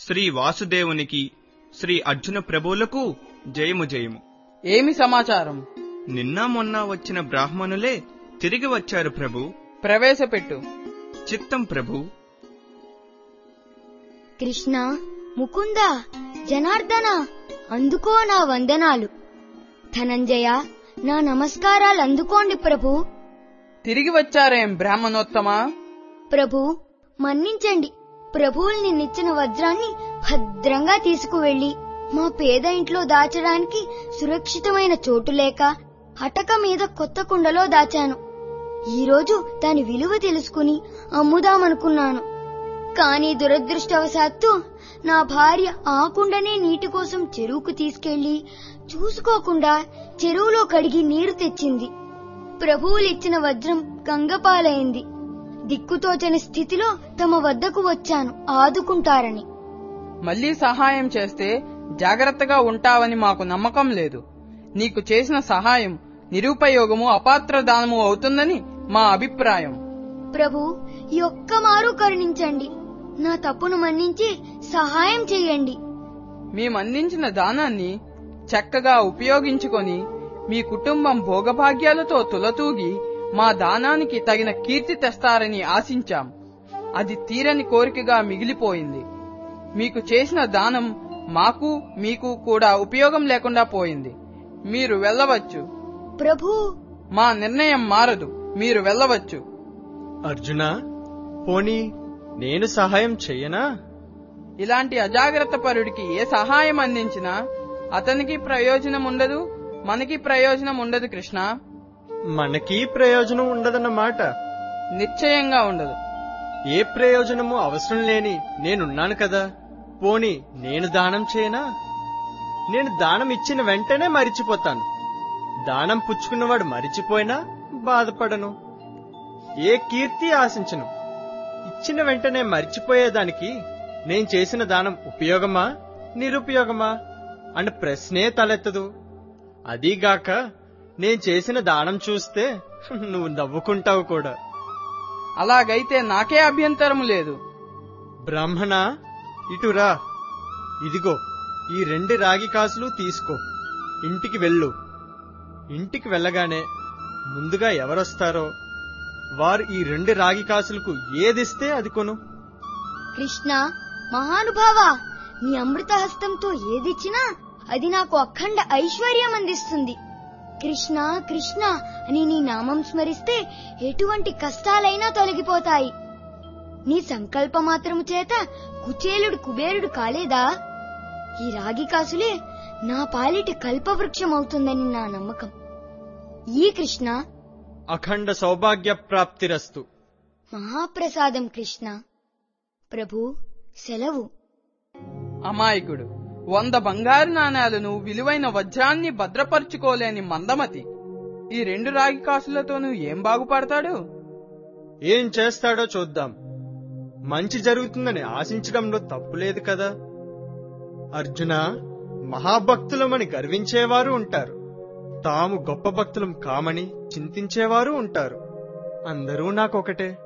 శ్రీ వాసుదేవునికి శ్రీ అర్జున ప్రభువులకు జయము జయము ఏమి సమాచారం నిన్న మొన్న వచ్చిన బ్రాహ్మణులే తిరిగి వచ్చారు ప్రభు ప్రవేశపెట్టు చిత్తం ప్రభు కృష్ణ ముకుంద జనార్దన అందుకో నా వందనాలు ధనంజయ నా నమస్కారాలు అందుకోండి ప్రభు తిరిగి వచ్చారేం బ్రాహ్మణోత్తమా ప్రభు మన్నించండి ప్రభువులు నిన్నిచ్చిన వజ్రాన్ని భద్రంగా తీసుకువెళ్లి మా పేద ఇంట్లో దాచడానికి సురక్షితమైన చోటు లేక హటక మీద కొత్త కుండలో దాచాను ఈరోజు దాని విలువ తెలుసుకుని అమ్ముదామనుకున్నాను కానీ దురదృష్టవశాత్తు నా భార్య ఆ కుండనే నీటి కోసం చెరువుకు తీసుకెళ్లి చూసుకోకుండా చెరువులో కడిగి నీరు తెచ్చింది ప్రభువులిచ్చిన వజ్రం గంగపాలైంది దిక్కుతోచని స్థితిలో తమ వద్దకు వచ్చాను ఆదుకుంటారని మళ్ళీ సహాయం చేస్తే జాగ్రత్తగా ఉంటావని మాకు నమ్మకం లేదు నీకు చేసిన సహాయం నిరుపయోగము అపాత్ర దానము అవుతుందని మా అభిప్రాయం ప్రభు ఈ ఒక్క మారు కరుణించండి నా తప్పును మన్నించి సహాయం చెయ్యండి మేమందించిన దానాన్ని చక్కగా ఉపయోగించుకొని మీ కుటుంబం భోగభాగ్యాలతో తులతూగి మా దానానికి తగిన కీర్తి తెస్తారని ఆశించాం అది తీరని కోరికగా మిగిలిపోయింది మీకు చేసిన దానం మాకు మీకు కూడా ఉపయోగం లేకుండా పోయింది మీరు వెళ్ళవచ్చు ప్రభు మా నిర్ణయం మారదు మీరు వెళ్ళవచ్చు అర్జున పోనీ నేను సహాయం చెయ్యనా ఇలాంటి అజాగ్రత్త పరుడికి ఏ సహాయం అందించినా అతనికి ప్రయోజనం ఉండదు మనకి ప్రయోజనం ఉండదు కృష్ణ మనకి ప్రయోజనం ఉండదన్నమాట నిశ్చయంగా ఉండదు ఏ ప్రయోజనము అవసరం లేని నేనున్నాను కదా పోనీ నేను దానం చేయనా నేను దానం ఇచ్చిన వెంటనే మరిచిపోతాను దానం పుచ్చుకున్నవాడు మరిచిపోయినా బాధపడను ఏ కీర్తి ఆశించను ఇచ్చిన వెంటనే మరిచిపోయేదానికి నేను చేసిన దానం ఉపయోగమా నిరుపయోగమా అని ప్రశ్నే తలెత్తదు అదీగాక నేను చేసిన దానం చూస్తే నువ్వు నవ్వుకుంటావు కూడా అలాగైతే నాకే అభ్యంతరం లేదు బ్రాహ్మణ ఇటురా ఇదిగో ఈ రెండు రాగి కాసులు తీసుకో ఇంటికి వెళ్ళు ఇంటికి వెళ్ళగానే ముందుగా ఎవరొస్తారో వారు ఈ రెండు రాగి కాసులకు ఏదిస్తే అది కొను కృష్ణ మహానుభావ నీ అమృత హస్తంతో ఏదిచ్చినా అది నాకు అఖండ ఐశ్వర్యం అందిస్తుంది కృష్ణ కృష్ణ అని నీ నామం స్మరిస్తే ఎటువంటి కష్టాలైనా తొలగిపోతాయి నీ సంకల్ప మాత్రము చేత కుచేలుడు కుబేరుడు కాలేదా ఈ రాగి కాసులే నా పాలిటి కల్పవృక్షం అవుతుందని నా నమ్మకం ఈ కృష్ణ అఖండ సౌభాగ్య ప్రాప్తిరస్తు మహాప్రసాదం కృష్ణ ప్రభు సెలవు అమాయకుడు వంద బంగారు నాణేలను విలువైన వజ్రాన్ని భద్రపరుచుకోలేని మందమతి ఈ రెండు రాగి కాసులతోనూ ఏం బాగుపడతాడు ఏం చేస్తాడో చూద్దాం మంచి జరుగుతుందని ఆశించడంలో తప్పులేదు కదా అర్జున మహాభక్తులమని గర్వించేవారు ఉంటారు తాము గొప్ప భక్తులం కామని చింతించేవారు ఉంటారు అందరూ నాకొకటే